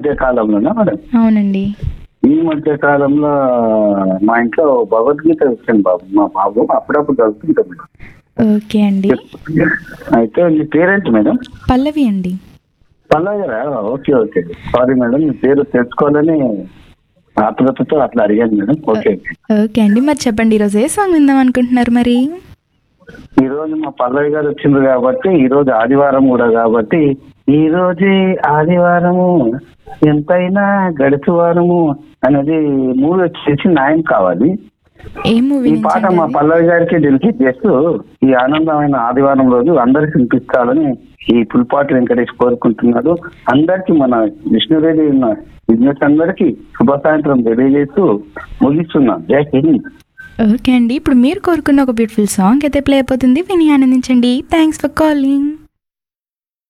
మధ్య కాలంలోనా మేడం అవునండి ఈ మధ్య కాలంలో మా ఇంట్లో భగవద్గీత వచ్చింది బాబు మా బాబు అప్పుడప్పుడు చదువుతుంటాం మేడం ఓకే అండి అయితే మీ పేరేంటి మేడం పల్లవి అండి పల్లవి గారా ఓకే ఓకే సారీ మేడం మీ పేరు తెలుసుకోవాలని ఆత్రుతతో అట్లా అడిగాను మేడం ఓకే ఓకే అండి మరి చెప్పండి ఈరోజు ఏ సాంగ్ విందాం అనుకుంటున్నారు మరి ఈ రోజు మా పల్లవి గారు వచ్చిండ్రు కాబట్టి ఈ రోజు ఆదివారం కూడా కాబట్టి ఈ రోజే ఆదివారము ఎంతైనా గడిచి వారము అనేది మూవీ వచ్చేసి న్యాయం కావాలి ఏ మూవీ ఈ పాట మా పల్లవి గారికి డెలికేట్ చేస్తూ ఈ ఆనందమైన ఆదివారం రోజు అందరికి వినిపించాలని ఈ పుల్పాటి వెంకటేష్ కోరుకుంటున్నాడు అందరికి మన విష్ణురెడ్డి ఉన్న బిజినెస్ అందరికి శుభ సాయంత్రం తెలియజేస్తూ ముగిస్తున్నాం జై హింద్ ఓకే అండి ఇప్పుడు మీరు కోరుకున్న ఒక బ్యూటిఫుల్ సాంగ్ అయితే ప్లే అయిపోతుంది విని ఆనందించండి థ్యాంక్స్ ఫర్ కాలింగ్